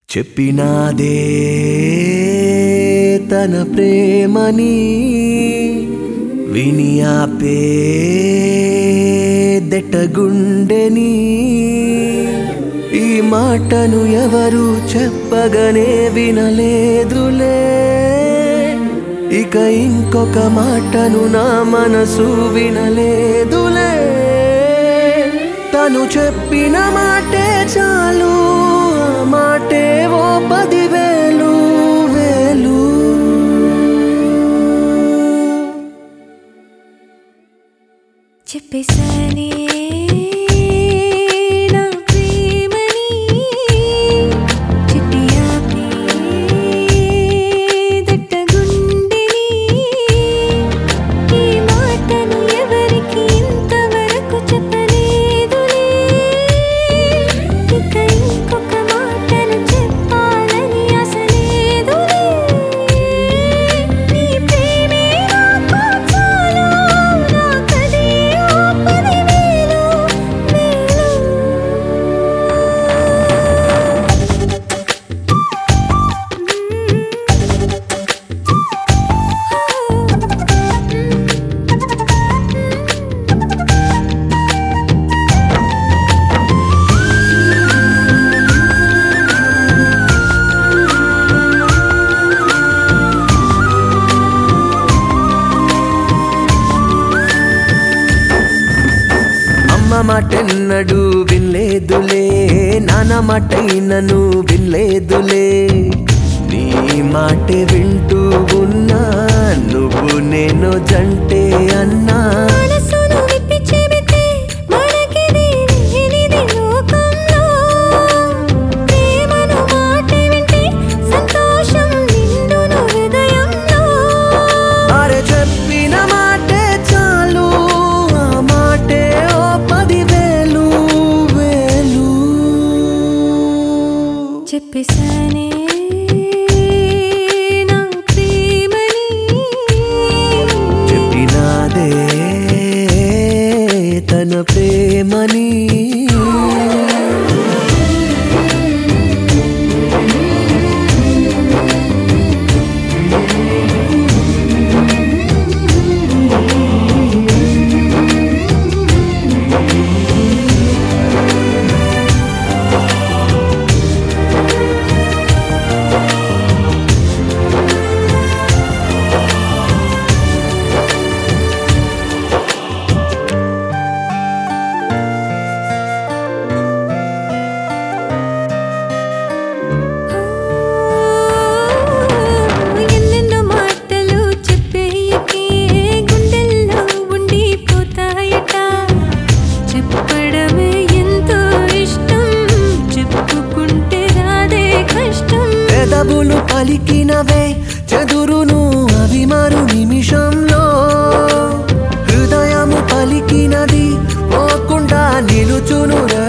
చెప్పినాదే తన ప్రేమని విని ఆపే దెట్టగుండెని ఈ మాటను ఎవరు చెప్పగనే వినలేదులే ఇక ఇంకొక మాటను నా మనసు వినలేదులే తను చెప్పిన మాటే చాలు ఆ మాటే ఓ పదివేలు వేలు చెప్పేసానే నా ప్రేమని చిట్టి ఆపే దట్టగుండెని ఈ మాటను ఎవరికి ఇంతవరకు చెప్పలేదులే ఇక ఇంకొక మాటను చెప్పాలని ఆశ లేదులే నీ ప్రేమే నాకు చాలు నాకదే ఓ పదివేలు అమ్మ మాటెన్నడు వినలేదులే నాన్న మాటైనను వినలేదులే నీ మాటే వింటూ ఉన్నా నువ్వు నేను జంటే అన్నా మనసును విప్పి చెబితే మనకిది లేనిది లోకంలో ప్రేమను మాట వింటే సంతోషం నిండును హృదయంలో అరే చెప్పిన మాటే చాలు ఆ మాటే ఓ పదివేలు వేలు చెప్పేసానే నా ప్రేమని చెప్పినాదే తన ప్రేమని ఎన్నెన్నో మాటలు చెప్పేయకే గుండెల్లో ఉండిపోతాయట చెప్పడమే ఎంతో ఇష్టం చెప్పుకుంటే రాదే కష్టం పెదవులు పలికినవే చెదురును అవి మరు నిమిషంలో హృదయము పలికినది పోకుండా నిలుచును రే